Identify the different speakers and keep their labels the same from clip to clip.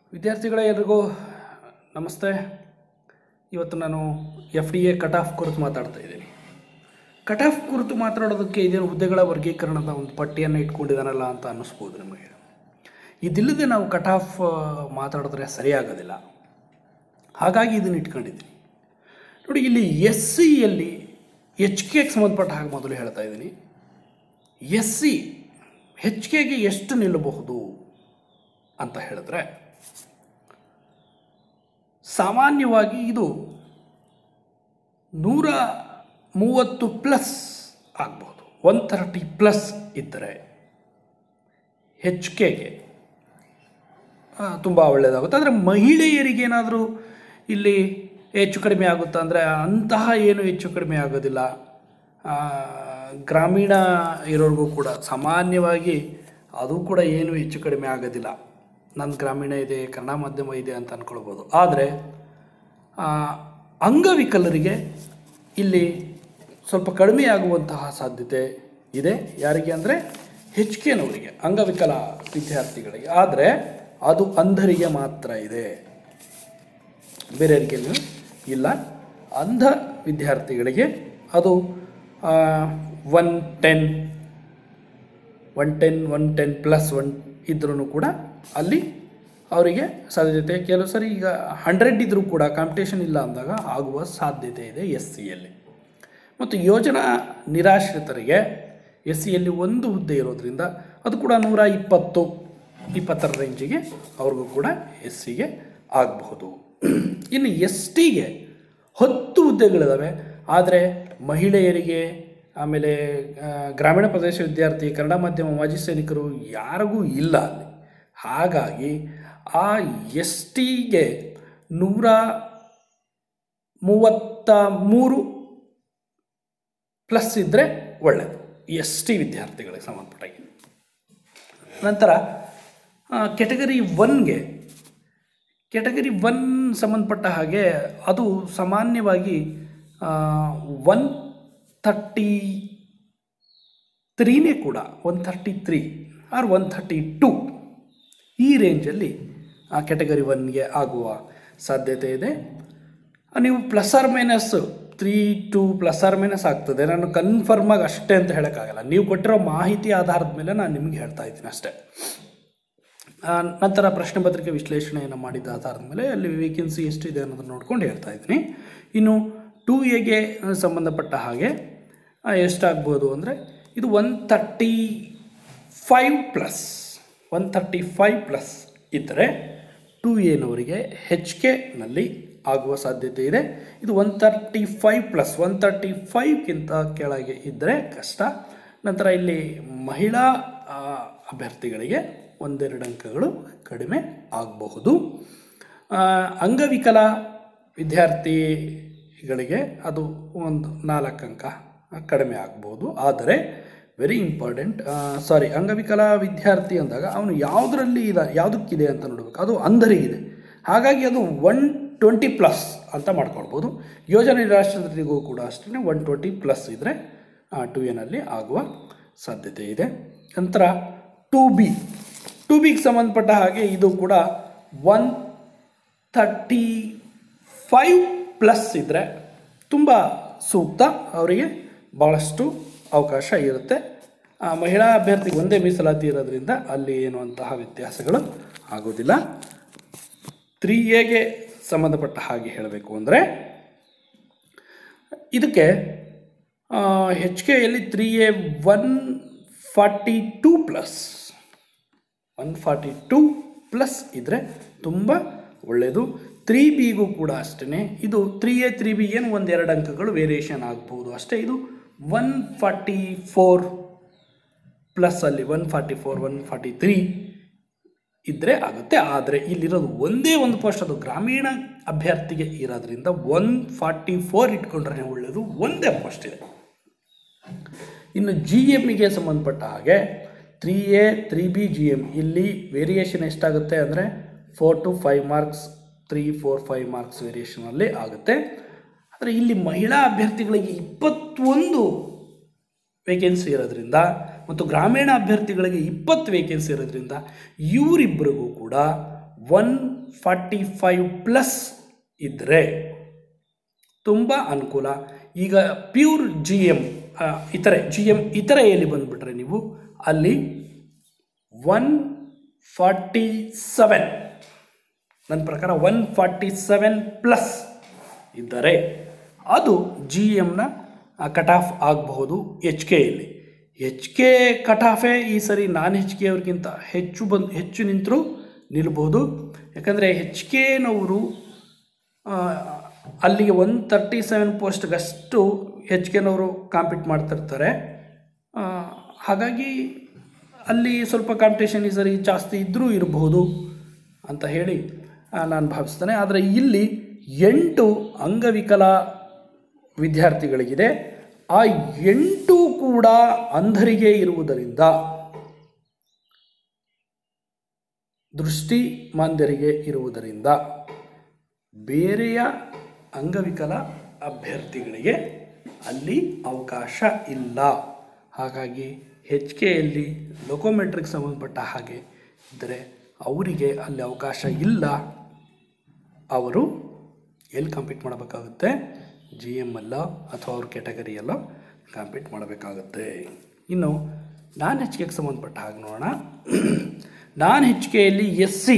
Speaker 1: ವಿದ್ಯಾರ್ಥಿಗಳೇ ಎಲ್ರಿಗೂ ನಮಸ್ತೆ ಇವತ್ತು ನಾನು F D A cut off ಕುರಿತು ಮಾತಾಡ್ತಾ ಇದ್ದೀನಿ ಕಟ್ ಆಫ್ ಕುರಿತು ಮಾತಾಡೋದಕ್ಕೆ ಇದೇನು ಹುದ್ದೆಗಳ ವರ್ಗೀಕರಣದ ಒಂದು ಪಟ್ಟಿಯನ್ನು ಇಟ್ಕೊಂಡಿದ್ದಾನಲ್ಲ ಅಂತ ಅನ್ನಿಸ್ಬೋದು ನಿಮಗೆ ಇದಿಲ್ಲದೆ ನಾವು ಕಟ್ ಆಫ್ ಮಾತಾಡಿದ್ರೆ ಸರಿಯಾಗೋದಿಲ್ಲ ಹಾಗಾಗಿ ಇದನ್ನು ಇಟ್ಕೊಂಡಿದ್ದೀನಿ ನೋಡಿ ಇಲ್ಲಿ ಎಸ್ ಸಿಯಲ್ಲಿ ಎಚ್ ಕೆಗೆ ಸಂಬಂಧಪಟ್ಟ ಹಾಗೆ ಮೊದಲು ಹೇಳ್ತಾ ಇದ್ದೀನಿ ಎಸ್ ಸಿ ಹೆಚ್ ಕೆಗೆ ಎಷ್ಟು ನಿಲ್ಲಬಹುದು ಅಂತ ಹೇಳಿದ್ರೆ ಸಾಮಾನ್ಯವಾಗಿ ಇದು ನೂರ ಮೂವತ್ತು ಪ್ಲಸ್ ಆಗ್ಬೋದು ಒನ್ ಥರ್ಟಿ ಪ್ಲಸ್ ಇದ್ದರೆ ಹೆಚ್ ಕೆಗೆ ತುಂಬ ಒಳ್ಳೆಯದಾಗುತ್ತೆ ಆದರೆ ಮಹಿಳೆಯರಿಗೇನಾದರೂ ಇಲ್ಲಿ ಹೆಚ್ಚು ಕಡಿಮೆ ಆಗುತ್ತಾ ಅಂದರೆ ಅಂತಹ ಏನು ಹೆಚ್ಚು ಕಡಿಮೆ ಆಗೋದಿಲ್ಲ ಆ, ಗ್ರಾಮೀಣ ಇರೋರಿಗೂ ಕೂಡ ಸಾಮಾನ್ಯವಾಗಿ ಅದು ಕೂಡ ಏನು ಹೆಚ್ಚು ಕಡಿಮೆ ಆಗೋದಿಲ್ಲ ನನ್ನ ಗ್ರಾಮೀಣ ಇದೆ ಕನ್ನಡ ಮಾಧ್ಯಮ ಇದೆ ಅಂತ ಅಂದ್ಕೊಳ್ಬೋದು ಆದರೆ ಆ, ಅಂಗವಿಕಲರಿಗೆ ಇಲ್ಲಿ ಸ್ವಲ್ಪ ಕಡಿಮೆ ಆಗುವಂತಹ ಸಾಧ್ಯತೆ ಇದೆ ಯಾರಿಗೆ ಅಂದರೆ ಹೆಚ್ಚಿಗೆನವರಿಗೆ ಅಂಗವಿಕಲ ವಿದ್ಯಾರ್ಥಿಗಳಿಗೆ ಆದರೆ ಅದು ಅಂಧರಿಗೆ ಮಾತ್ರ ಇದೆ ಬೇರೆಯವರಿಗೇನು ಇಲ್ಲ ಅಂಧ ವಿದ್ಯಾರ್ಥಿಗಳಿಗೆ ಅದು one ten one ten one ten plus one ಇದ್ರೂ ಕೂಡ ಅಲ್ಲಿ ಅವರಿಗೆ ಸಾಧ್ಯತೆ ಕೆಲವು ಸರಿ ಈಗ ಹಂಡ್ರೆಡ್ ಇದ್ದರೂ ಕೂಡ ಕಾಂಪಿಟೇಷನ್ ಇಲ್ಲ ಅಂದಾಗ ಆಗುವ ಸಾಧ್ಯತೆ ಇದೆ ಎಸ್ ಸಿಯಲ್ಲಿ ಮತ್ತು ಯೋಜನಾ ನಿರಾಶ್ರಿತರಿಗೆ ಎಸ್ ಸಿಯಲ್ಲಿ ಒಂದು ಹುದ್ದೆ ಇರೋದ್ರಿಂದ ಅದು ಕೂಡ ನೂರ ಇಪ್ಪತ್ತು ಇಪ್ಪತ್ತರ ರೇಂಜಿಗೆ ಅವ್ರಿಗೂ ಕೂಡ ಎಸ್ ಸಿಗೆ ಆಗಬಹುದು ಇನ್ನು ಎಸ್ ಟಿಗೆ ಹತ್ತು ಹುದ್ದೆಗಳಿದ್ದಾವೆ ಆದರೆ ಮಹಿಳೆಯರಿಗೆ ಆಮೇಲೆ ಆ, ಗ್ರಾಮೀಣ ಪ್ರದೇಶ ವಿದ್ಯಾರ್ಥಿ ಕನ್ನಡ ಮಾಧ್ಯಮ ಮಾಜಿ ಸೈನಿಕರು ಯಾರಿಗೂ ಇಲ್ಲ ಅಲ್ಲಿ ಹಾಗಾಗಿ ಆ ಎಸ್ ಟಿಗೆ ನೂರ ಮೂವತ್ತ ಮೂರು ಪ್ಲಸ್ ಇದ್ದರೆ ಒಳ್ಳೆಯದು ಎಸ್ ಟಿ ವಿದ್ಯಾರ್ಥಿಗಳಿಗೆ ಸಂಬಂಧಪಟ್ಟಾಗೆ ನಂತರ ಕೆಟಗರಿ ಒನ್ಗೆ ಕೆಟಗರಿ ಒನ್ ಸಂಬಂಧಪಟ್ಟ ಹಾಗೆ ಅದು ಸಾಮಾನ್ಯವಾಗಿ ಒನ್ ಥರ್ಟಿ ತ್ರೀನೇ ಕೂಡ one thirty three or one thirty two ಈ ರೇಂಜಲ್ಲಿ ಆ ಕೆಟಗರಿ ಒನ್ಗೆ ಆಗುವ ಸಾಧ್ಯತೆ ಇದೆ ಆ, ನೀವು plus or minus three two plus or minus ಆಗ್ತದೆ ನಾನು ಕನ್ಫರ್ಮಾಗಿ ಅಷ್ಟೇ ಅಂತ ಹೇಳೋಕ್ಕಾಗಲ್ಲ ನೀವು ಕೊಟ್ಟಿರೋ ಮಾಹಿತಿ ಆಧಾರದ ಮೇಲೆ ನಾನು ನಿಮಗೆ ಹೇಳ್ತಾ ಇದ್ದೀನಿ ಅಷ್ಟೇ ಆ, ನಂತರ ಪ್ರಶ್ನೆ ಪತ್ರಿಕೆ ವಿಶ್ಲೇಷಣೆಯನ್ನು ಮಾಡಿದ ಆಧಾರದ ಮೇಲೆ ಅಲ್ಲಿ ವೇಕೆನ್ಸಿ ಎಷ್ಟಿದೆ ಅನ್ನೋದನ್ನು ನೋಡ್ಕೊಂಡು ಹೇಳ್ತಾ ಇದ್ದೀನಿ ಇನ್ನು ಟು ಎಗೆ ಸಂಬಂಧಪಟ್ಟ ಹಾಗೆ ಆ, ಎಷ್ಟಾಗ್ಬೋದು ಅಂದರೆ ಇದು one thirty five plus one thirty five plus ಇದ್ದರೆ ಟು ಎನವರಿಗೆ ಹೆಚ್ ಕೆನಲ್ಲಿ ಆಗುವ ಸಾಧ್ಯತೆ ಇದೆ ಇದು one thirty five plus one thirty ಫೈವ್ಗಿಂತ ಕೆಳಗೆ ಇದ್ದರೆ ಕಷ್ಟ ನಂತರ ಇಲ್ಲಿ ಮಹಿಳಾ ಆ, ಅಭ್ಯರ್ಥಿಗಳಿಗೆ ಒಂದೆರಡು ಅಂಕಗಳು ಕಡಿಮೆ ಆಗಬಹುದು ಆ, ಅಂಗವಿಕಲ ವಿದ್ಯಾರ್ಥಿಗಳಿಗೆ ಅದು ಒಂದು ನಾಲ್ಕು ಅಂಕ ಕಡಿಮೆ ಆಗ್ಬೋದು ಆದರೆ ವೆರಿ ಇಂಪಾರ್ಟೆಂಟ್ ಸಾರಿ ಅಂಗವಿಕಲ ವಿದ್ಯಾರ್ಥಿ ಅಂದಾಗ ಅವನು ಯಾವುದರಲ್ಲಿ ಇದೆ ಯಾವುದಕ್ಕಿದೆ ಅಂತ ನೋಡಬೇಕು ಅದು ಅಂಧರಿಗಿದೆ ಹಾಗಾಗಿ ಅದು ಒನ್ ಟ್ವೆಂಟಿ ಪ್ಲಸ್ ಅಂತ ಮಾಡ್ಕೊಳ್ಬೋದು ಯೋಜನೆ ರಾಷ್ಟ್ರದಲ್ಲಿಗೂ ಕೂಡ ಅಷ್ಟೇ ಒನ್ ಟ್ವೆಂಟಿ ಪ್ಲಸ್ ಇದ್ದರೆ ಟು ಎನಲ್ಲಿ ಆಗುವ ಸಾಧ್ಯತೆ ಇದೆ ನಂತರ ಟು ಬಿ ಟು ಬಿಗೆ ಸಂಬಂಧಪಟ್ಟ ಹಾಗೆ ಇದು ಕೂಡ ಒನ್ ಥರ್ಟಿ ಫೈವ್ ಪ್ಲಸ್ ಇದ್ದರೆ ತುಂಬ ಸೂಕ್ತ ಅವರಿಗೆ ಭಾಳಷ್ಟು ಅವಕಾಶ ಇರುತ್ತೆ ಆ, ಮಹಿಳಾ ಅಭ್ಯರ್ಥಿಗೆ ಒಂದೇ ಮೀಸಲಾತಿ ಇರೋದ್ರಿಂದ ಅಲ್ಲಿ ಏನು ಅಂತಹ ವ್ಯತ್ಯಾಸಗಳು ಆಗೋದಿಲ್ಲ ತ್ರೀ ಎಗೆ ಸಂಬಂಧಪಟ್ಟ ಹಾಗೆ ಹೇಳಬೇಕು ಅಂದರೆ ಇದಕ್ಕೆ ಹೆಚ್ ಕೆಯಲ್ಲಿ three A one forty two plus one forty two plus ಇದ್ದರೆ ತುಂಬ ಒಳ್ಳೆಯದು ತ್ರೀ ಬಿಗೂ ಕೂಡ ಅಷ್ಟೇ ಇದು ತ್ರೀ ಎ ತ್ರೀ ಬಿ ಏನು ಒಂದೆರಡು ಅಂಕಗಳು ವೇರಿಯೇಷನ್ ಆಗ್ಬೋದು ಅಷ್ಟೇ ಇದು ಒನ್ ಫಾರ್ಟಿ ಫೋರ್ ಪ್ಲಸ್ ಅಲ್ಲಿ one forty four one forty three ಇದ್ದರೆ ಆಗುತ್ತೆ ಆದರೆ ಇಲ್ಲಿರೋದು ಒಂದೇ ಒಂದು ಪೋಸ್ಟ್ ಅದು ಗ್ರಾಮೀಣ ಅಭ್ಯರ್ಥಿಗೆ ಇರೋದ್ರಿಂದ ಒನ್ ಫಾರ್ಟಿ ಫೋರ್ ಇಟ್ಕೊಂಡ್ರೆ ಒಳ್ಳೆಯದು ಒಂದೇ ಪೋಸ್ಟ್ ಇದೆ ಇನ್ನು ಜಿ ಎಮ್ಮಿಗೆ ಸಂಬಂಧಪಟ್ಟ ಹಾಗೆ three A three B G M ಇಲ್ಲಿ ವೇರಿಯೇಷನ್ ಎಷ್ಟಾಗುತ್ತೆ ಅಂದರೆ four to five marks three four five marks ವೇರಿಯೇಷನಲ್ಲಿ ಆಗುತ್ತೆ ಆದರೆ ಇಲ್ಲಿ ಮಹಿಳಾ ಅಭ್ಯರ್ಥಿಗಳಿಗೆ ಇಪ್ಪತ್ತೊಂದು ವೇಕೆನ್ಸಿ ಇರೋದ್ರಿಂದ ಮತ್ತು ಗ್ರಾಮೀಣ ಅಭ್ಯರ್ಥಿಗಳಿಗೆ ಇಪ್ಪತ್ತು ವೇಕೆನ್ಸಿ ಇರೋದ್ರಿಂದ ಇವರಿಬ್ಬರಿಗೂ ಕೂಡ ಒನ್ ಫಾರ್ಟಿ ಫೈವ್ ಪ್ಲಸ್ ಇದ್ದರೆ ತುಂಬ ಅನುಕೂಲ ಈಗ ಪ್ಯೂರ್ ಜಿ ಎಮ್ ಇತರೆ ಜಿ ಎಮ್ ಇತರೆಯಲ್ಲಿ ಬಂದುಬಿಟ್ರೆ ನೀವು ಅಲ್ಲಿ ಒನ್ ಫಾರ್ಟಿ ಸೆವೆನ್ ನನ್ನ ಪ್ರಕಾರ ಒನ್ ಫಾರ್ಟಿ ಸೆವೆನ್ ಪ್ಲಸ್ ಇದ್ದರೆ ಅದು ಜಿ ಎಮ್ನ ಕಟ್ ಆಫ್ ಆಗಬಹುದು ಎಚ್ ಕೆಯಲ್ಲಿ ಎಚ್ ಕೆ ಕಟ್ ಆಫೇ ಈ ಸರಿ ನಾನ್ ಹೆಚ್ ಕೆ ಅವ್ರಿಗಿಂತ ಹೆಚ್ಚು ಬಂದು ಹೆಚ್ಚು ನಿಂತರೂ ನಿಲ್ಬೋದು ಯಾಕಂದರೆ ಹೆಚ್ ಕೆನವರು ಅಲ್ಲಿಗೆ ಒನ್ ತರ್ಟಿ ಸೆವೆನ್ ಪೋಸ್ಟ್ಗಷ್ಟು ಹೆಚ್ ಕೆನವರು ಕಾಂಪೀಟ್ ಮಾಡ್ತಿರ್ತಾರೆ ಆ, ಹಾಗಾಗಿ ಅಲ್ಲಿ ಸ್ವಲ್ಪ ಕಾಂಪಿಟೇಷನ್ ಈ ಸರಿ ಜಾಸ್ತಿ ಇದ್ದರೂ ಇರಬಹುದು ಅಂತ ಹೇಳಿ ನಾನು ಭಾವಿಸ್ತೇನೆ ಆದರೆ ಇಲ್ಲಿ ಎಂಟು ಅಂಗವಿಕಲ ವಿದ್ಯಾರ್ಥಿಗಳಿಗಿದೆ ಆ ಎಂಟು ಕೂಡ ಅಂಧರಿಗೆ ಇರುವುದರಿಂದ ದೃಷ್ಟಿ ಮಾಂದ್ಯರಿಗೆ ಇರುವುದರಿಂದ ಬೇರೆಯ ಅಂಗವಿಕಲ ಅಭ್ಯರ್ಥಿಗಳಿಗೆ ಅಲ್ಲಿ ಅವಕಾಶ ಇಲ್ಲ ಹಾಗಾಗಿ ಹೆಚ್ ಕೆಯಲ್ಲಿ ಲೊಕೋಮೆಟ್ರಿಗೆ ಸಂಬಂಧಪಟ್ಟ ಹಾಗೆ ಇದ್ದರೆ ಅವರಿಗೆ ಅಲ್ಲಿ ಅವಕಾಶ ಇಲ್ಲ ಅವರು ಎಲ್ಲಿ ಕಾಂಪೀಟ್ ಮಾಡಬೇಕಾಗುತ್ತೆ ಜಿ ಎಮ್ ಎಲ್ಲೋ ಅಥವಾ ಅವ್ರ ಕ್ಯಾಟಗರಿಯಲ್ಲೋ ಕಾಂಪೀಟ್ ಮಾಡಬೇಕಾಗುತ್ತೆ ಇನ್ನು ನಾನ್ ಹೆಚ್ ಕೆಗೆ ಸಂಬಂಧಪಟ್ಟ ಹಾಗೆ ನೋಡೋಣ ನಾನ್ ಹೆಚ್ ಕೆಯಲ್ಲಿ ಎಸ್ ಸಿ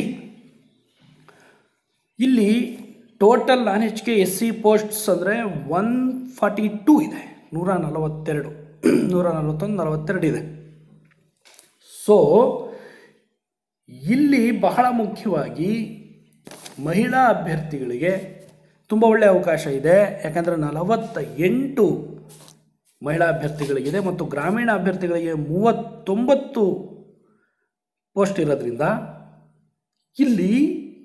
Speaker 1: ಇಲ್ಲಿ total non H K S C posts ಅಂದರೆ ಒನ್ ಫಾರ್ಟಿ ಟೂ ಇದೆ ನೂರ ನಲವತ್ತೆರಡು ನೂರ ನಲವತ್ತೊಂದು ನಲವತ್ತೆರಡು ಇದೆ ಸೊ ಇಲ್ಲಿ ಬಹಳ ಮುಖ್ಯವಾಗಿ ಮಹಿಳಾ ಅಭ್ಯರ್ಥಿಗಳಿಗೆ ತುಂಬ ಒಳ್ಳೆಯ ಅವಕಾಶ ಇದೆ ಯಾಕಂದರೆ ನಲವತ್ತ ಎಂಟು ಮಹಿಳಾ ಅಭ್ಯರ್ಥಿಗಳಿಗಿದೆ ಮತ್ತು ಗ್ರಾಮೀಣ ಅಭ್ಯರ್ಥಿಗಳಿಗೆ ಮೂವತ್ತೊಂಬತ್ತು ಪೋಸ್ಟ್ ಇರೋದ್ರಿಂದ ಇಲ್ಲಿ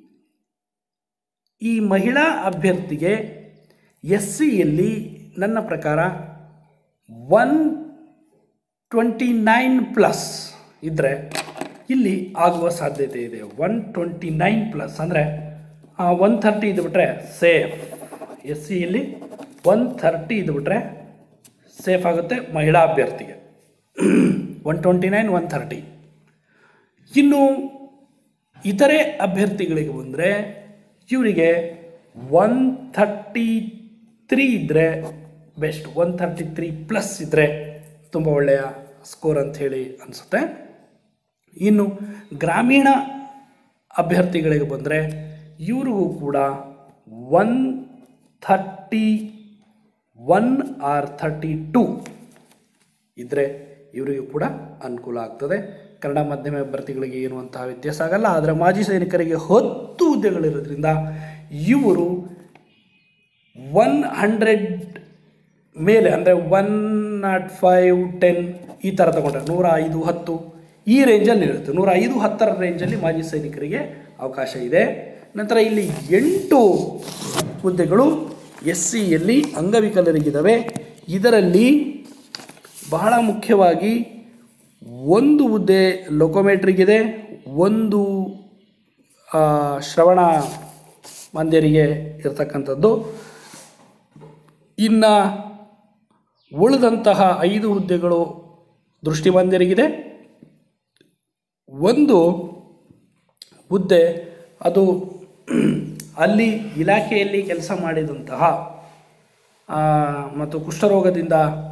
Speaker 1: ಈ ಮಹಿಳಾ ಅಭ್ಯರ್ಥಿಗೆ ಎಸ್ ಸಿಯಲ್ಲಿ ನನ್ನ ಪ್ರಕಾರ ಒನ್ ಟ್ವೆಂಟಿ ನೈನ್ ಪ್ಲಸ್ ಇದ್ದರೆ ಇಲ್ಲಿ ಆಗುವ ಸಾಧ್ಯತೆ ಇದೆ ಒನ್ ಟ್ವೆಂಟಿ ನೈನ್ ಪ್ಲಸ್ ಅಂದರೆ ಒನ್ ಥರ್ಟಿ ಇದ್ಬಿಟ್ರೆ ಸೇಫ್ ಎಸ್ ಸಿಯಲ್ಲಿ ಒನ್ ಥರ್ಟಿ ಇದ್ಬಿಟ್ರೆ ಸೇಫ್ ಆಗುತ್ತೆ ಮಹಿಳಾ ಅಭ್ಯರ್ಥಿಗೆ one twenty nine one thirty ಇನ್ನು ಇತರೆ ಅಭ್ಯರ್ಥಿಗಳಿಗೆ ಬಂದರೆ ಇವರಿಗೆ ಒನ್ ಥರ್ಟಿ ತ್ರೀ ಇದ್ದರೆ best one thirty three plus ಇದ್ದರೆ ತುಂಬ ಒಳ್ಳೆಯ ಸ್ಕೋರ್ ಅಂತ ಹೇಳಿ ಅನಿಸುತ್ತೆ ಇನ್ನು ಗ್ರಾಮೀಣ ಅಭ್ಯರ್ಥಿಗಳಿಗೆ ಬಂದರೆ ಇವ್ರಿಗೂ ಕೂಡ one thirty one or thirty two ಇದ್ದರೆ ಇವರಿಗೂ ಕೂಡ ಅನುಕೂಲ ಆಗ್ತದೆ ಕನ್ನಡ ಮಾಧ್ಯಮ ಅಭ್ಯರ್ಥಿಗಳಿಗೆ ಏನು ಅಂತಹ ವ್ಯತ್ಯಾಸ ಆಗಲ್ಲ ಆದರೆ ಮಾಜಿ ಸೈನಿಕರಿಗೆ ಹತ್ತು ಹುದ್ದೆಗಳಿರೋದ್ರಿಂದ ಇವರು ಒನ್ ಹಂಡ್ರೆಡ್ ಮೇಲೆ ಅಂದರೆ ಒನ್ ನಾಟ್ ಫೈವ್ ಟೆನ್ ಈ ಥರ ತಗೊಂಡ್ರೆ ನೂರ ಐದು ಹತ್ತು ಈ ರೇಂಜಲ್ಲಿ ಇರುತ್ತೆ ನೂರ ಐದು ಹತ್ತರ ರೇಂಜಲ್ಲಿ ಮಾಜಿ ಸೈನಿಕರಿಗೆ ಅವಕಾಶ ಇದೆ ನಂತರ ಇಲ್ಲಿ ಎಂಟು ಹುದ್ದೆಗಳು ಎಸ್ ಸಿಯಲ್ಲಿ ಅಂಗವಿಕಲರಿಗಿದ್ದಾವೆ ಇದರಲ್ಲಿ ಬಹಳ ಮುಖ್ಯವಾಗಿ ಒಂದು ಹುದ್ದೆ ಲೊಕೊಮೆಟ್ರಿಗಿದೆ ಒಂದು ಆ, ಶ್ರವಣ ಮಂದಿರಿಗೆ ಇರತಕ್ಕಂಥದ್ದು ಇನ್ನು ಉಳಿದಂತಹ ಐದು ಹುದ್ದೆಗಳು ದೃಷ್ಟಿಮಂದಿರಿಗಿದೆ ಒಂದು ಹುದ್ದೆ ಅದು ಅಲ್ಲಿ ಇಲಾಖೆಯಲ್ಲಿ ಕೆಲಸ ಮಾಡಿದಂತಹ ಆ, ಮತ್ತು ಕುಷ್ಠರೋಗದಿಂದ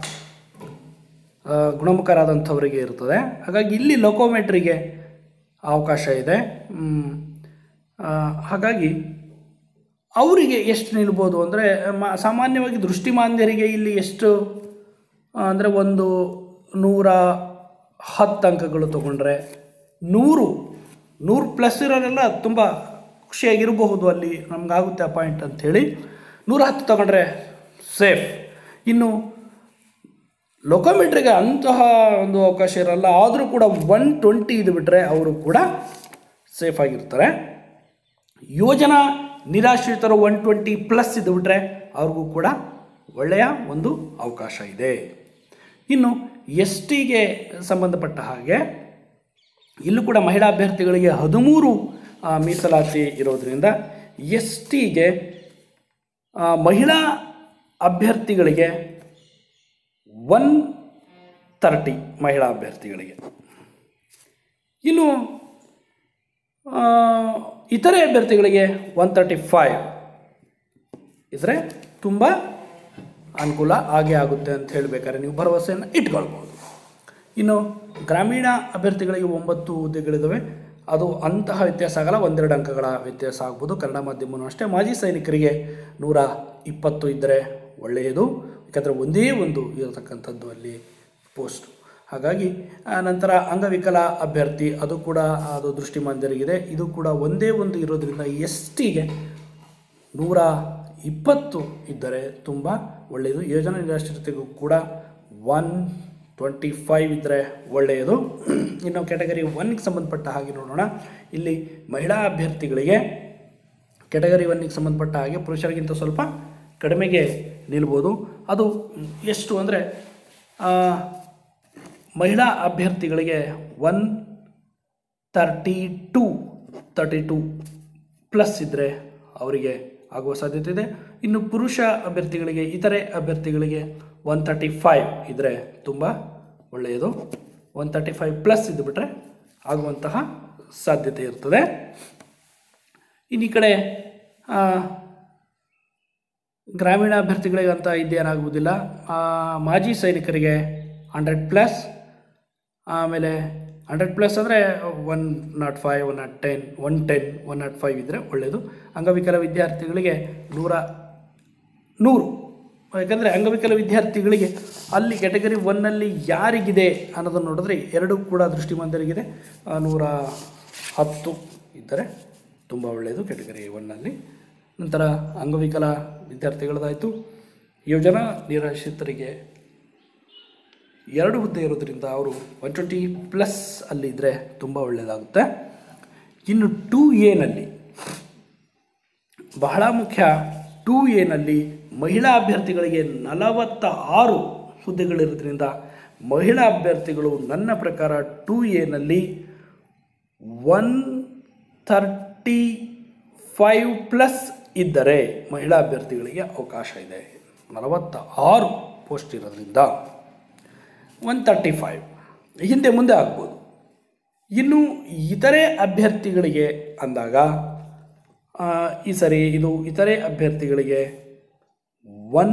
Speaker 1: ಆ, ಗುಣಮುಖರಾದಂಥವರಿಗೆ ಇರ್ತದೆ ಹಾಗಾಗಿ ಇಲ್ಲಿ ಲೊಕೋಮೆಟ್ರಿಗೆ ಅವಕಾಶ ಇದೆ ಮ್, ಆ, ಹಾಗಾಗಿ ಅವರಿಗೆ ಎಷ್ಟು ನಿಲ್ಬೋದು ಅಂದರೆ ಮ ಸಾಮಾನ್ಯವಾಗಿ ದೃಷ್ಟಿಮಾಂದ್ಯರಿಗೆ ಇಲ್ಲಿ ಎಷ್ಟು ಅಂದರೆ ಒಂದು ನೂರ ಹತ್ತು ಅಂಕಗಳು ತಗೊಂಡ್ರೆ ನೂರು ನೂರು ಪ್ಲಸ್ ಇರೋರೆಲ್ಲ ತುಂಬ ಖುಷಿಯಾಗಿರಬಹುದು ಅಲ್ಲಿ ನಮಗಾಗುತ್ತೆ ಆ ಪಾಯಿಂಟ್ ಅಂಥೇಳಿ ನೂರ ಹತ್ತು ತಗೊಂಡ್ರೆ ಸೇಫ್ ಇನ್ನು ಲೊಕೋಮೆಟ್ರಿಗೆ ಅಂತಹ ಒಂದು ಅವಕಾಶ ಇರಲ್ಲ ಆದರೂ ಕೂಡ ಒನ್ ಟ್ವೆಂಟಿ ಇದು ಬಿಟ್ಟರೆ ಅವರು ಕೂಡ ಸೇಫ್ ಆಗಿರ್ತಾರೆ ಯೋಜನಾ ನಿರಾಶ್ರಿತರು ಒನ್ ಟ್ವೆಂಟಿ ಪ್ಲಸ್ ಇದು ಬಿಟ್ಟರೆ ಅವ್ರಿಗೂ ಕೂಡ ಒಳ್ಳೆಯ ಒಂದು ಅವಕಾಶ ಇದೆ ಇನ್ನು ಎಸ್ ಟಿಗೆ ಸಂಬಂಧಪಟ್ಟ ಹಾಗೆ ಇಲ್ಲೂ ಕೂಡ ಮಹಿಳಾ ಅಭ್ಯರ್ಥಿಗಳಿಗೆ ಹದಿಮೂರು ಆ, ಮೀಸಲಾತಿ ಇರೋದರಿಂದ ಎಸ್ ಟಿಗೆ ಮಹಿಳಾ ಅಭ್ಯರ್ಥಿಗಳಿಗೆ ಒನ್ ತರ್ಟಿ ಮಹಿಳಾ ಅಭ್ಯರ್ಥಿಗಳಿಗೆ ಇನ್ನು ಆ, ಇತರೆ ಅಭ್ಯರ್ಥಿಗಳಿಗೆ ಒನ್ ತರ್ಟಿ ಫೈವ್ ಇದ್ರೆ ತುಂಬ ಅನುಕೂಲ ಆಗೇ ಆಗುತ್ತೆ ಅಂತ ಹೇಳಬೇಕಾದ್ರೆ ನೀವು ಭರವಸೆಯನ್ನು ಇಟ್ಕೊಳ್ಬೋದು ಇನ್ನು ಗ್ರಾಮೀಣ ಅಭ್ಯರ್ಥಿಗಳಿಗೆ ಒಂಬತ್ತು ಹುದ್ದೆಗಳಿದ್ದಾವೆ ಅದು ಅಂತಹ ವ್ಯತ್ಯಾಸ ಆಗಲ್ಲ ಒಂದೆರಡು ಅಂಕಗಳ ವ್ಯತ್ಯಾಸ ಆಗ್ಬೋದು ಕನ್ನಡ ಮಾಧ್ಯಮವೂ ಅಷ್ಟೇ ಮಾಜಿ ಸೈನಿಕರಿಗೆ ನೂರ ಇಪ್ಪತ್ತು ಇದ್ದರೆ ಒಳ್ಳೆಯದು ಯಾಕಂದರೆ ಒಂದೇ ಒಂದು ಇರತಕ್ಕಂಥದ್ದು ಅಲ್ಲಿ ಪೋಸ್ಟ್ ಹಾಗಾಗಿ ಆ, ನಂತರ ಅಂಗವಿಕಲ ಅಭ್ಯರ್ಥಿ ಅದು ಕೂಡ ಅದು ದೃಷ್ಟಿಮಾಂದ್ಯರಿಗಿದೆ ಇದು ಕೂಡ ಒಂದೇ ಒಂದು ಇರೋದ್ರಿಂದ ಎಸ್ ಟಿಗೆ ನೂರ ಇಪ್ಪತ್ತು ಇದ್ದರೆ ತುಂಬ ಒಳ್ಳೆಯದು ಯೋಜನಾ ನಿರಾಶ್ರಿತರಿಗೂ ಕೂಡ ಒನ್ ಟ್ವೆಂಟಿ ಫೈವ್ ಇದ್ದರೆ ಒಳ್ಳೆಯದು ಇನ್ನು ಕ್ಯಾಟಗರಿ ಒನ್ಗೆ ಸಂಬಂಧಪಟ್ಟ ಹಾಗೆ ನೋಡೋಣ ಇಲ್ಲಿ ಮಹಿಳಾ ಅಭ್ಯರ್ಥಿಗಳಿಗೆ ಕ್ಯಾಟಗರಿ ಒನ್ಗೆ ಸಂಬಂಧಪಟ್ಟ ಹಾಗೆ ಪುರುಷರಿಗಿಂತ ಸ್ವಲ್ಪ ಕಡಿಮೆಗೆ ನಿಲ್ಬೋದು ಅದು ಎಷ್ಟು ಅಂದರೆ ಮಹಿಳಾ ಅಭ್ಯರ್ಥಿಗಳಿಗೆ one thirty two thirty two plus ಇದ್ದರೆ ಅವರಿಗೆ ಆಗುವ ಸಾಧ್ಯತೆ ಇದೆ ಇನ್ನು ಪುರುಷ ಅಭ್ಯರ್ಥಿಗಳಿಗೆ ಇತರೆ ಅಭ್ಯರ್ಥಿಗಳಿಗೆ ಒನ್ ತರ್ಟಿ ಫೈವ್ ಇದ್ದರೆ ತುಂಬ ಒಳ್ಳೆಯದು ಒನ್ ತರ್ಟಿ ಫೈವ್ ಪ್ಲಸ್ ಇದ್ದುಬಿಟ್ರೆ ಆಗುವಂತಹ ಸಾಧ್ಯತೆ ಇರ್ತದೆ ಇನ್ನು ಈ ಕಡೆ ಆ, ಗ್ರಾಮೀಣ ಅಭ್ಯರ್ಥಿಗಳಿಗೆ ಅಂತ ಇದೇನಾಗುವುದಿಲ್ಲ ಆ, ಮಾಜಿ ಸೈನಿಕರಿಗೆ ಹಂಡ್ರೆಡ್ ಪ್ಲಸ್ ಆಮೇಲೆ ಹಂಡ್ರೆಡ್ ಪ್ಲಸ್ ಅಂದರೆ one nought five one nought ten one ten one nought five ಇದ್ದರೆ ಒಳ್ಳೆಯದು ಅಂಗವಿಕಲ ವಿದ್ಯಾರ್ಥಿಗಳಿಗೆ ನೂರ ನೂರು ಯಾಕಂದರೆ ಅಂಗವಿಕಲ ವಿದ್ಯಾರ್ಥಿಗಳಿಗೆ ಅಲ್ಲಿ ಕ್ಯಾಟಗರಿ ಒನ್ನಲ್ಲಿ ಯಾರಿಗಿದೆ ಅನ್ನೋದನ್ನು ನೋಡಿದ್ರೆ ಎರಡು ಕೂಡ ದೃಷ್ಟಿಮಂದರಿಗಿದೆ ಆ, ನೂರ ಹತ್ತು ಇದ್ದರೆ ತುಂಬ ಒಳ್ಳೆಯದು ಕ್ಯಾಟಗರಿ ಒನ್ನಲ್ಲಿ ನಂತರ ಅಂಗವಿಕಲ ವಿದ್ಯಾರ್ಥಿಗಳದಾಯಿತು ಯೋಜನಾ ನಿರಾಶ್ರಿತರಿಗೆ ಎರಡು ಹುದ್ದೆ ಇರೋದ್ರಿಂದ ಅವರು ಒನ್ ಟ್ವೆಂಟಿ ಪ್ಲಸ್ ಅಲ್ಲಿ ಇದ್ದರೆ ತುಂಬ ಒಳ್ಳೆಯದಾಗುತ್ತೆ ಇನ್ನು ಟೂ ಎನಲ್ಲಿ ಬಹಳ ಮುಖ್ಯ ಟೂ ಎನಲ್ಲಿ ಮಹಿಳಾ ಅಭ್ಯರ್ಥಿಗಳಿಗೆ ನಲವತ್ತ ಆರು ಹುದ್ದೆಗಳಿರೋದ್ರಿಂದ ಮಹಿಳಾ ಅಭ್ಯರ್ಥಿಗಳು ನನ್ನ ಪ್ರಕಾರ ಟೂ ಎನಲ್ಲಿ ಒನ್ ಥರ್ಟಿ ಫೈವ್ ಪ್ಲಸ್ ಇದ್ದರೆ ಮಹಿಳಾ ಅಭ್ಯರ್ಥಿಗಳಿಗೆ ಅವಕಾಶ ಇದೆ ನಲವತ್ತ ಆರು ಪೋಸ್ಟ್ ಇರೋದ್ರಿಂದ ಒನ್ ತರ್ಟಿ ಫೈವ್ ಹಿಂದೆ ಮುಂದೆ ಆಗ್ಬೋದು ಇನ್ನು ಇತರೆ ಅಭ್ಯರ್ಥಿಗಳಿಗೆ ಅಂದಾಗ ಆ, ಈ ಸರಿ ಇದು ಇತರೆ ಅಭ್ಯರ್ಥಿಗಳಿಗೆ one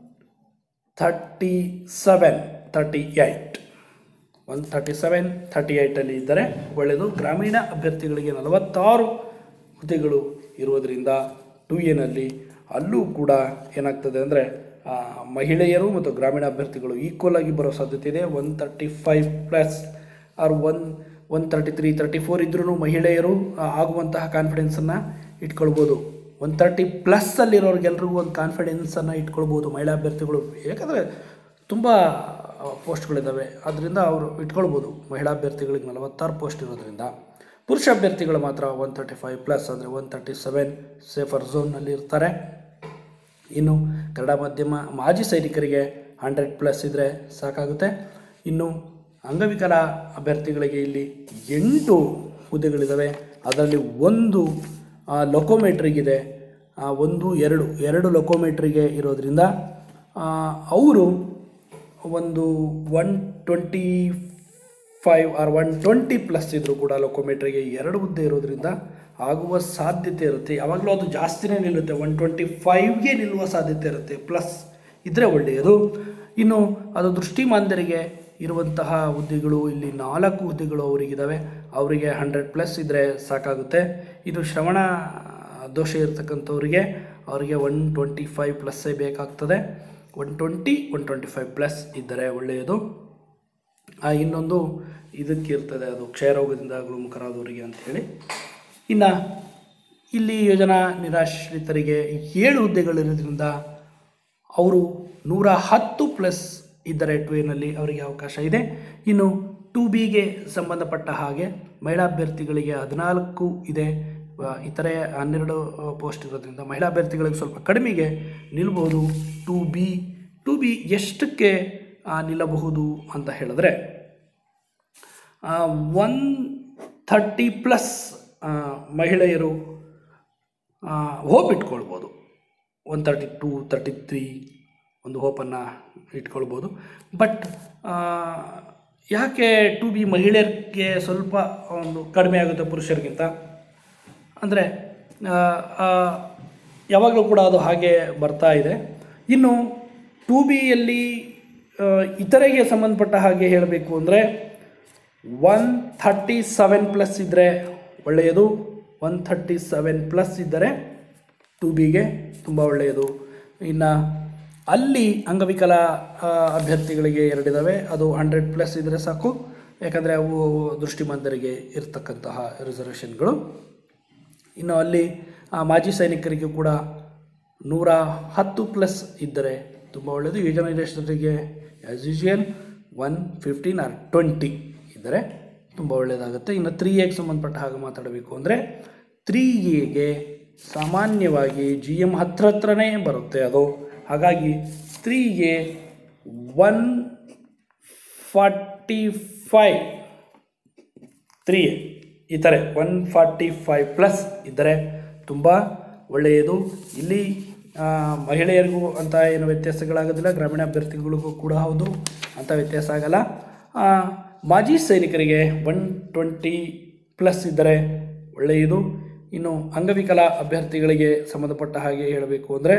Speaker 1: thirty seven thirty eight one thirty seven thirty ಏಯ್ಟಲ್ಲಿ ಇದ್ದರೆ ಒಳ್ಳೆಯದು ಗ್ರಾಮೀಣ ಅಭ್ಯರ್ಥಿಗಳಿಗೆ ನಲವತ್ತಾರು ಹುದ್ದೆಗಳು ಇರುವುದರಿಂದ ಟು ಎನಲ್ಲಿ ಅಲ್ಲೂ ಕೂಡ ಏನಾಗ್ತದೆ ಅಂದರೆ ಮಹಿಳೆಯರು ಮತ್ತು ಗ್ರಾಮೀಣ ಅಭ್ಯರ್ಥಿಗಳು ಈಕ್ವಲ್ ಆಗಿ ಬರೋ ಸಾಧ್ಯತೆ ಇದೆ one thirty five plus or one one thirty three thirty four ಇದ್ರೂ ಮಹಿಳೆಯರು ಆ, ಆಗುವಂತಹ ಕಾನ್ಫಿಡೆನ್ಸನ್ನು ಇಟ್ಕೊಳ್ಬೋದು ಒನ್ ತರ್ಟಿ ಪ್ಲಸ್ಸಲ್ಲಿರೋರಿಗೆಲ್ರಿಗೂ ಒಂದು ಕಾನ್ಫಿಡೆನ್ಸನ್ನು ಇಟ್ಕೊಳ್ಬೋದು ಮಹಿಳಾ ಅಭ್ಯರ್ಥಿಗಳು ಯಾಕಂದರೆ ತುಂಬ ಪೋಸ್ಟ್ಗಳಿದ್ದಾವೆ ಅದರಿಂದ ಅವರು ಇಟ್ಕೊಳ್ಬೋದು ಮಹಿಳಾ ಅಭ್ಯರ್ಥಿಗಳಿಗೆ ನಲವತ್ತಾರು ಪೋಸ್ಟ್ ಇರೋದ್ರಿಂದ ಪುರುಷ ಅಭ್ಯರ್ಥಿಗಳು ಮಾತ್ರ ಒನ್ ತರ್ಟಿ ಫೈವ್ ಪ್ಲಸ್ ಅಂದರೆ ಒನ್ ತರ್ಟಿ ಸೆವೆನ್ ಸೇಫರ್ ಝೋನ್ನಲ್ಲಿ ಇರ್ತಾರೆ ಇನ್ನು ಕನ್ನಡ ಮಾಧ್ಯಮ ಮಾಜಿ ಸೈನಿಕರಿಗೆ ಹಂಡ್ರೆಡ್ ಪ್ಲಸ್ ಇದ್ದರೆ ಸಾಕಾಗುತ್ತೆ ಇನ್ನು ಅಂಗವಿಕಲ ಅಭ್ಯರ್ಥಿಗಳಿಗೆ ಇಲ್ಲಿ ಎಂಟು ಹುದ್ದೆಗಳಿದ್ದಾವೆ ಅದರಲ್ಲಿ ಒಂದು ಲೊಕೋಮೆಟ್ರಿಗಿದೆ ಒಂದು ಎರಡು ಎರಡು ಲೊಕೋಮೆಟ್ರಿಗೆ ಇರೋದ್ರಿಂದ ಅವರು ಒಂದು one twenty five or one twenty plus ಇದ್ದರೂ ಕೂಡ ಲೊಕೋಮೆಟ್ರಿಗೆ ಎರಡು ಹುದ್ದೆ ಇರೋದ್ರಿಂದ ಆಗುವ ಸಾಧ್ಯತೆ ಇರುತ್ತೆ ಯಾವಾಗಲೂ ಅದು ಜಾಸ್ತಿನೇ ನಿಲ್ಲುತ್ತೆ ಒನ್ ಟ್ವೆಂಟಿ ಫೈವ್ಗೆ ನಿಲ್ಲುವ ಸಾಧ್ಯತೆ ಇರುತ್ತೆ ಪ್ಲಸ್ ಇದ್ದರೆ ಒಳ್ಳೆಯದು ಇನ್ನು ಅದು ದೃಷ್ಟಿಮಾಂದ್ಯರಿಗೆ ಇರುವಂತಹ ಹುದ್ದೆಗಳು ಇಲ್ಲಿ ನಾಲ್ಕು ಹುದ್ದೆಗಳು ಅವರಿಗಿದ್ದಾವೆ ಅವರಿಗೆ ಹಂಡ್ರೆಡ್ ಪ್ಲಸ್ ಇದ್ದರೆ ಸಾಕಾಗುತ್ತೆ ಇನ್ನು ಶ್ರವಣ ದೋಷ ಇರತಕ್ಕಂಥವ್ರಿಗೆ ಅವರಿಗೆ ಒನ್ ಟ್ವೆಂಟಿ ಫೈವ್ ಪ್ಲಸ್ಸೇ ಬೇಕಾಗ್ತದೆ one twenty one twenty five plus ಇದ್ದರೆ ಒಳ್ಳೆಯದು ಆ ಇನ್ನೊಂದು ಇದಕ್ಕೆ ಇರ್ತದೆ ಅದು ಕ್ಷಯರೋಗದಿಂದ ಗುಣಮುಖರಾದವರಿಗೆ ಅಂಥೇಳಿ ಇನ್ನು ಇಲ್ಲಿ ಯೋಜನಾ ನಿರಾಶ್ರಿತರಿಗೆ ಏಳು ಹುದ್ದೆಗಳಿರೋದ್ರಿಂದ ಅವರು ನೂರ ಹತ್ತು ಪ್ಲಸ್ ಇದ್ದರೆ ಟು ಎನಲ್ಲಿ ಅವರಿಗೆ ಅವಕಾಶ ಇದೆ ಇನ್ನು ಟು ಬಿಗೆ ಸಂಬಂಧಪಟ್ಟ ಹಾಗೆ ಮಹಿಳಾ ಅಭ್ಯರ್ಥಿಗಳಿಗೆ ಹದಿನಾಲ್ಕು ಇದೆ ಆ, ಇತರೆ ಹನ್ನೆರಡು ಪೋಸ್ಟ್ ಇರೋದ್ರಿಂದ ಮಹಿಳಾ ಅಭ್ಯರ್ಥಿಗಳಿಗೆ ಸ್ವಲ್ಪ ಕಡಿಮೆಗೆ ನಿಲ್ಬೋದು ಟು ಬಿ ಟು ಬಿ ಎಷ್ಟಕ್ಕೆ ಆ, ನಿಲ್ಲಬಹುದು ಅಂತ ಹೇಳಿದ್ರೆ ಒನ್ ಥರ್ಟಿ ಪ್ಲಸ್ ಮಹಿಳೆಯರು ಹೋಪ್ ಇಟ್ಕೊಳ್ಬೋದು one thirty two thirty three ಒಂದು ಹೋಪನ್ನು ಇಟ್ಕೊಳ್ಬೋದು ಬಟ್ ಯಾಕೆ ಟು ಬಿ ಮಹಿಳೆಯರಿಗೆ ಸ್ವಲ್ಪ ಒಂದು ಕಡಿಮೆ ಆಗುತ್ತೆ ಪುರುಷರಿಗಿಂತ ಅಂದರೆ ಯಾವಾಗಲೂ ಕೂಡ ಅದು ಹಾಗೆ ಬರ್ತಾ ಇದೆ ಇನ್ನು ಟು ಬಿಯಲ್ಲಿ ಇತರೆಗೆ ಸಂಬಂಧಪಟ್ಟ ಹಾಗೆ ಹೇಳಬೇಕು ಅಂದರೆ ಒನ್ ಥರ್ಟಿ ಸೆವೆನ್ ಪ್ಲಸ್ ಇದ್ದರೆ ಒಳ್ಳೆಯದು ಒನ್ ಥರ್ಟಿ ಸೆವೆನ್ ಪ್ಲಸ್ ಇದ್ದರೆ ಟು ಬಿಗೆ ತುಂಬ ಒಳ್ಳೆಯದು ಇನ್ನು ಅಲ್ಲಿ ಅಂಗವಿಕಲ ಆ, ಅಭ್ಯರ್ಥಿಗಳಿಗೆ ಎರಡಿದ್ದಾವೆ ಅದು ಹಂಡ್ರೆಡ್ ಪ್ಲಸ್ ಇದ್ದರೆ ಸಾಕು ಯಾಕಂದರೆ ಅವು ದೃಷ್ಟಿಮಾಂದರಿಗೆ ಇರತಕ್ಕಂತಹ ರಿಸರ್ವೇಷನ್ಗಳು ಇನ್ನು ಅಲ್ಲಿ ಆ ಮಾಜಿ ಸೈನಿಕರಿಗೂ ಕೂಡ ನೂರ ಹತ್ತು ಪ್ಲಸ್ ಇದ್ದರೆ ತುಂಬ ಒಳ್ಳೆಯದು ಈ ಜನರೇಷನರಿಗೆ as usual one fifteen or twenty ಇದ್ದರೆ ತುಂಬ ಒಳ್ಳೆಯದಾಗುತ್ತೆ ಇನ್ನು ತ್ರೀ ಎಗೆ ಸಂಬಂಧಪಟ್ಟ ಹಾಗೆ ಮಾತಾಡಬೇಕು ಅಂದರೆ ತ್ರೀ ಎಗೆ ಸಾಮಾನ್ಯವಾಗಿ ಜಿ ಎಮ್ ಹತ್ರ ಹತ್ರನೇ ಬರುತ್ತೆ ಅದು ಹಾಗಾಗಿ three A one forty five three ಈ ಥರ ಒನ್ ಫಾರ್ಟಿ ಫೈವ್ ಪ್ಲಸ್ ಇದ್ದರೆ ತುಂಬ ಒಳ್ಳೆಯದು ಇಲ್ಲಿ ಆ, ಮಹಿಳೆಯರಿಗೂ ಅಂತ ಏನು ವ್ಯತ್ಯಾಸಗಳಾಗೋದಿಲ್ಲ ಗ್ರಾಮೀಣ ಅಭ್ಯರ್ಥಿಗಳಿಗೂ ಕೂಡ ಹೌದು ಅಂಥ ವ್ಯತ್ಯಾಸ ಆಗಲ್ಲ ಆ, ಮಾಜಿ ಸೈನಿಕರಿಗೆ ಒನ್ ಟ್ವೆಂಟಿ ಪ್ಲಸ್ ಇದ್ದರೆ ಒಳ್ಳೆಯದು ಇನ್ನು ಅಂಗವಿಕಲ ಅಭ್ಯರ್ಥಿಗಳಿಗೆ ಸಂಬಂಧಪಟ್ಟ ಹಾಗೆ ಹೇಳಬೇಕು ಅಂದರೆ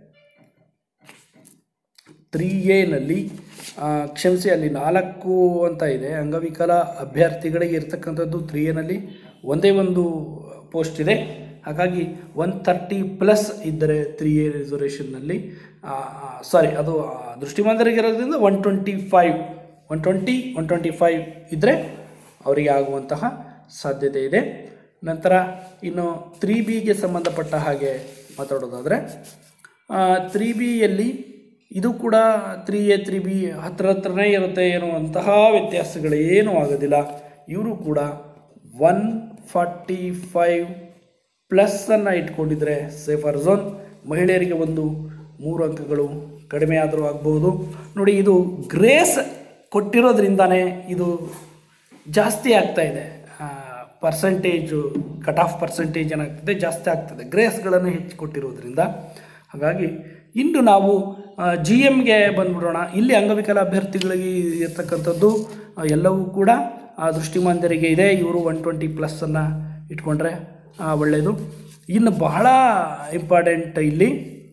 Speaker 1: ತ್ರೀ ಎನಲ್ಲಿ ಕ್ಷಮಿಸಿ ಅಲ್ಲಿ ನಾಲ್ಕು ಅಂತ ಇದೆ ಅಂಗವಿಕಲ ಅಭ್ಯರ್ಥಿಗಳಿಗೆ ಇರ್ತಕ್ಕಂಥದ್ದು ತ್ರೀ ಎನಲ್ಲಿ ಒಂದೇ ಒಂದು ಪೋಸ್ಟ್ ಇದೆ ಹಾಗಾಗಿ ಒನ್ ತರ್ಟಿ ಪ್ಲಸ್ ಇದ್ದರೆ ತ್ರೀ ಎ ರಿಸರ್ವೇಷನ್ನಲ್ಲಿ ಸಾರಿ ಅದು ಆ, ದೃಷ್ಟಿಮಾಂದರಿಗೆ ಇರೋದ್ರಿಂದ one twenty five one twenty one twenty five ಇದ್ದರೆ ಅವರಿಗೆ ಆಗುವಂತಹ ಸಾಧ್ಯತೆ ಇದೆ ನಂತರ ಇನ್ನು ತ್ರೀ ಬಿಗೆ ಸಂಬಂಧಪಟ್ಟ ಹಾಗೆ ಮಾತಾಡೋದಾದರೆ ತ್ರೀ ಬಿಯಲ್ಲಿ ಇದು ಕೂಡ ತ್ರೀ ಎ ತ್ರೀ ಬಿ ಹತ್ರ ಹತ್ರನೇ ಇರುತ್ತೆ ಎನ್ನುವಂತಹ ವ್ಯತ್ಯಾಸಗಳೇನೂ ಆಗೋದಿಲ್ಲ ಇವರು ಕೂಡ ಒನ್ ಫಾರ್ಟಿ ಫೈವ್ ಪ್ಲಸ್ಸನ್ನು ಇಟ್ಕೊಂಡಿದ್ರೆ ಸೇಫರ್ ಝೋನ್ ಮಹಿಳೆಯರಿಗೆ ಒಂದು ಮೂರು ಅಂಕಗಳು ಕಡಿಮೆ ಆದರೂ ಆಗ್ಬೋದು ನೋಡಿ ಇದು ಗ್ರೇಸ್ ಕೊಟ್ಟಿರೋದ್ರಿಂದನೇ ಇದು ಜಾಸ್ತಿ ಆಗ್ತಾ ಇದೆ ಪರ್ಸೆಂಟೇಜು ಕಟ್ ಆಫ್ ಪರ್ಸೆಂಟೇಜ್ ಏನಾಗ್ತದೆ ಜಾಸ್ತಿ ಆಗ್ತದೆ ಗ್ರೇಸ್ಗಳನ್ನು ಹೆಚ್ಚು ಕೊಟ್ಟಿರೋದ್ರಿಂದ ಹಾಗಾಗಿ ಇಂದು ನಾವು ಜಿ ಎಮ್ಗೆ ಬಂದ್ಬಿಡೋಣ ಇಲ್ಲಿ ಅಂಗವಿಕಲ ಅಭ್ಯರ್ಥಿಗಳಿಗೆ ಇರ್ತಕ್ಕಂಥದ್ದು ಆ, ಎಲ್ಲವೂ ಕೂಡ ಆ ದೃಷ್ಟಿಮಾಂದ್ಯರಿಗೆ ಇದೆ ಇವರು ಒನ್ ಟ್ವೆಂಟಿ ಪ್ಲಸ್ಸನ್ನು ಇಟ್ಕೊಂಡ್ರೆ ಆ, ಒಳ್ಳೆಯದು ಇನ್ನು ಬಹಳ ಇಂಪಾರ್ಟೆಂಟ್ ಇಲ್ಲಿ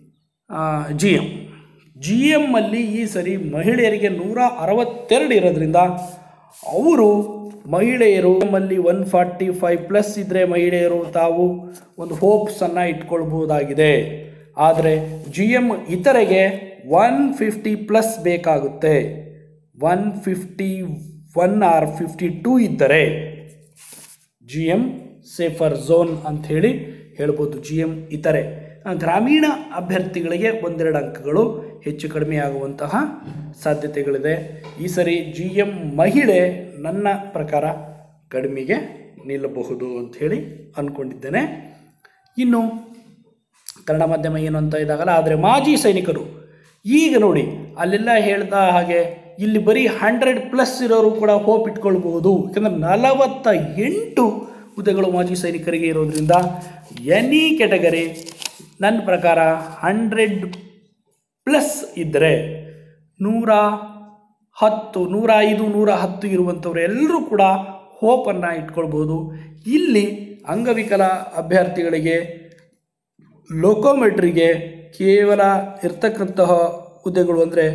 Speaker 1: ಜಿ ಎಮ್ ಜಿ ಎಮ್ಮಲ್ಲಿ ಈ ಸರಿ ಮಹಿಳೆಯರಿಗೆ ನೂರ ಅರವತ್ತೆರಡು ಇರೋದ್ರಿಂದ ಅವರು ಮಹಿಳೆಯರು ನಮ್ಮಲ್ಲಿ ಒನ್ ಫಾರ್ಟಿ ಫೈವ್ ಪ್ಲಸ್ ಇದ್ದರೆ ಮಹಿಳೆಯರು ತಾವು ಒಂದು ಹೋಪ್ಸನ್ನು ಇಟ್ಕೊಳ್ಬಹುದಾಗಿದೆ ಆದರೆ ಜಿ ಎಮ್ ಇತರೆಗೆ ಒನ್ ಫಿಫ್ಟಿ ಪ್ಲಸ್ ಬೇಕಾಗುತ್ತೆ one fifty one or fifty two ಇದ್ದರೆ ಜಿ ಎಮ್ ಸೇಫರ್ ಝೋನ್ ಅಂಥೇಳಿ ಹೇಳ್ಬೋದು ಜಿ ಎಮ್ ಇತರೆ ಆ, ಗ್ರಾಮೀಣ ಅಭ್ಯರ್ಥಿಗಳಿಗೆ ಒಂದೆರಡು ಅಂಕಗಳು ಹೆಚ್ಚು ಕಡಿಮೆ ಆಗುವಂತಹ ಸಾಧ್ಯತೆಗಳಿದೆ ಈ ಸರಿ ಜಿ ಎಮ್ ಮಹಿಳೆ ನನ್ನ ಪ್ರಕಾರ ಕಡಿಮೆಗೆ ನಿಲ್ಲಬಹುದು ಅಂಥೇಳಿ ಅಂದ್ಕೊಂಡಿದ್ದೇನೆ ಇನ್ನು ಕನ್ನಡ ಮಾಧ್ಯಮ ಏನು ಅಂತ ಇದಾಗಲ್ಲ ಆದರೆ ಮಾಜಿ ಸೈನಿಕರು ಈಗ ನೋಡಿ ಅಲ್ಲೆಲ್ಲ ಹೇಳ್ದ ಹಾಗೆ ಇಲ್ಲಿ ಬರೀ ಹಂಡ್ರೆಡ್ ಪ್ಲಸ್ ಇರೋರು ಕೂಡ ಹೋಪ್ ಇಟ್ಕೊಳ್ಬಹುದು ಯಾಕಂದರೆ ನಲವತ್ತ ಎಂಟು ಹುದ್ದೆಗಳು ಮಾಜಿ ಸೈನಿಕರಿಗೆ ಇರೋದ್ರಿಂದ ಎನಿ ಕೆಟಗರಿ ನನ್ನ ಪ್ರಕಾರ ಹಂಡ್ರೆಡ್ ಪ್ಲಸ್ ಇದ್ದರೆ ನೂರ ಹತ್ತು ನೂರ ಐದು ನೂರ ಹತ್ತು ಇರುವಂಥವ್ರು ಎಲ್ಲರೂ ಕೂಡ ಹೋಪನ್ನು ಇಟ್ಕೊಳ್ಬೋದು ಇಲ್ಲಿ ಅಂಗವಿಕಲ ಅಭ್ಯರ್ಥಿಗಳಿಗೆ ಲೋಕೋಮೆಟ್ರಿಗೆ ಕೇವಲ ಇರ್ತಕ್ಕಂತಹ ಹುದ್ದೆಗಳು ಅಂದರೆ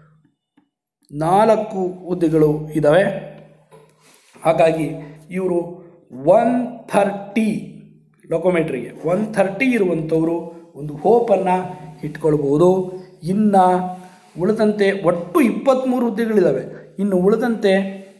Speaker 1: ನಾಲ್ಕು ಹುದ್ದೆಗಳು ಇದ್ದಾವೆ ಹಾಗಾಗಿ ಇವರು ಒನ್ ಥರ್ಟಿ ಲೊಕೊಮೆಟ್ರಿಗೆ ಒನ್ ಥರ್ಟಿ ಇರುವಂಥವರು ಒಂದು ಹೋಪನ್ನು ಇಟ್ಕೊಳ್ಬೋದು ಇನ್ನು ಉಳಿದಂತೆ ಒಟ್ಟು ಇಪ್ಪತ್ತ್ಮೂರು ಹುದ್ದೆಗಳಿದ್ದಾವೆ ಇನ್ನು ಉಳಿದಂತೆ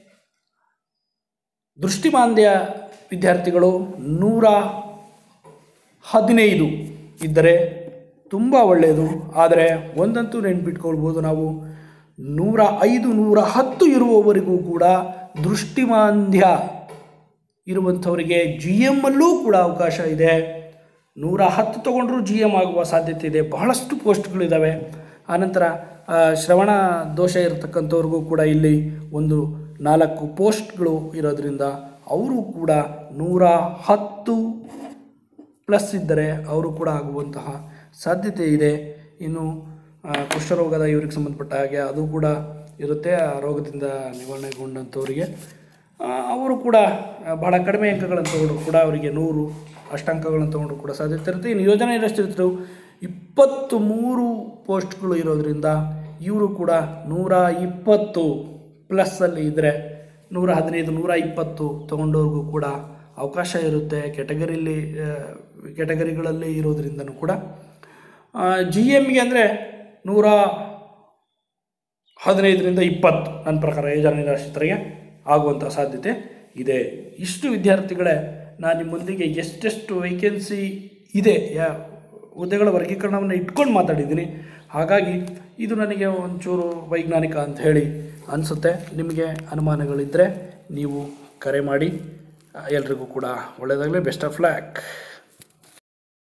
Speaker 1: ದೃಷ್ಟಿಮಾಂದ್ಯ ವಿದ್ಯಾರ್ಥಿಗಳು ನೂರ ಹದಿನೈದು ಇದ್ದರೆ ತುಂಬ ಒಳ್ಳೆಯದು ಆದರೆ ಒಂದಂತೂ ನೆನ್ಪಿಟ್ಕೊಳ್ಬೋದು ನಾವು ನೂರ ಐದು ನೂರ ಹತ್ತು ಇರುವವರಿಗೂ ಕೂಡ ದೃಷ್ಟಿಮಾಂದ್ಯ ಇರುವಂಥವರಿಗೆ ಜಿ ಎಮ್ಮಲ್ಲೂ ಕೂಡ ಅವಕಾಶ ಇದೆ ನೂರ ಹತ್ತು ತೊಗೊಂಡ್ರೂ ಜಿ ಎಮ್ ಆಗುವ ಸಾಧ್ಯತೆ ಇದೆ ಬಹಳಷ್ಟು ಪೋಸ್ಟ್ಗಳಿದ್ದಾವೆ ಆನಂತರ ಆ, ಶ್ರವಣ ದೋಷ ಇರತಕ್ಕಂಥವ್ರಿಗೂ ಕೂಡ ಇಲ್ಲಿ ಒಂದು ನಾಲ್ಕು ಪೋಸ್ಟ್ಗಳು ಇರೋದ್ರಿಂದ ಅವರು ಕೂಡ ನೂರ ಹತ್ತು ಪ್ಲಸ್ ಇದ್ದರೆ ಅವರು ಕೂಡ ಆಗುವಂತಹ ಸಾಧ್ಯತೆ ಇದೆ ಇನ್ನು ಆ, ಕುಷ್ಠರೋಗದ ಇವರಿಗೆ ಸಂಬಂಧಪಟ್ಟ ಹಾಗೆ ಅದು ಕೂಡ ಇರುತ್ತೆ ಆ ರೋಗದಿಂದ ನಿವಾರಣೆಗೊಂಡಂಥವರಿಗೆ ಆ, ಅವರು ಕೂಡ ಆ, ಬಹಳ ಕಡಿಮೆ ಅಂಕಗಳನ್ನು ತಗೊಂಡ್ರು ಕೂಡ ಅವರಿಗೆ ನೂರು ಅಷ್ಟಾಂಕಗಳನ್ನು ತೊಗೊಂಡ್ರು ಕೂಡ ಸಾಧ್ಯತೆ ಇರುತ್ತೆ ಇನ್ನು ಯೋಜನೆ ಎಷ್ಟಿರ್ತವೆ ಇಪ್ಪತ್ತು ಮೂರು ಪೋಸ್ಟ್ಗಳು ಇರೋದ್ರಿಂದ ಇವರು ಕೂಡ ನೂರ ಇಪ್ಪತ್ತು ಪ್ಲಸ್ಸಲ್ಲಿ ಇದ್ದರೆ ನೂರ ಹದಿನೈದು ನೂರ ಇಪ್ಪತ್ತು ತೊಗೊಂಡವ್ರಿಗೂ ಕೂಡ ಅವಕಾಶ ಇರುತ್ತೆ ಕೆಟಗರಿಲಿ ಕೆಟಗರಿಗಳಲ್ಲಿ ಇರೋದ್ರಿಂದನೂ ಕೂಡ ಜಿ ಎಮ್ಗೆ ಅಂದರೆ ನೂರ ಹದಿನೈದರಿಂದ ಇಪ್ಪತ್ತು ನನ್ನ ಪ್ರಕಾರ ಯೋಜನೆ ನಿರಾಶ್ರಿತರಿಗೆ ಆಗುವಂಥ ಸಾಧ್ಯತೆ ಇದೆ ಇಷ್ಟು ವಿದ್ಯಾರ್ಥಿಗಳೇ ನಾನು ನಿಮ್ಮೊಂದಿಗೆ ಎಷ್ಟೆಷ್ಟು ವೇಕೆನ್ಸಿ ಇದೆ ಯಾ ಹುದ್ದೆಗಳ ವರ್ಗೀಕರಣವನ್ನು ಇಟ್ಕೊಂಡು ಮಾತಾಡಿದ್ದೀನಿ ಹಾಗಾಗಿ ಇದು ನನಗೆ ಒಂಚೂರು ವೈಜ್ಞಾನಿಕ ಅಂತ ಹೇಳಿ ಅನಿಸುತ್ತೆ ನಿಮಗೆ ಅನುಮಾನಗಳಿದ್ದರೆ ನೀವು ಕರೆ ಮಾಡಿ ಎಲ್ರಿಗೂ ಕೂಡ ಒಳ್ಳೆಯದಾಗಲಿ ಬೆಸ್ಟ್ ಆಫ್ ಲ್ಯಾಕ್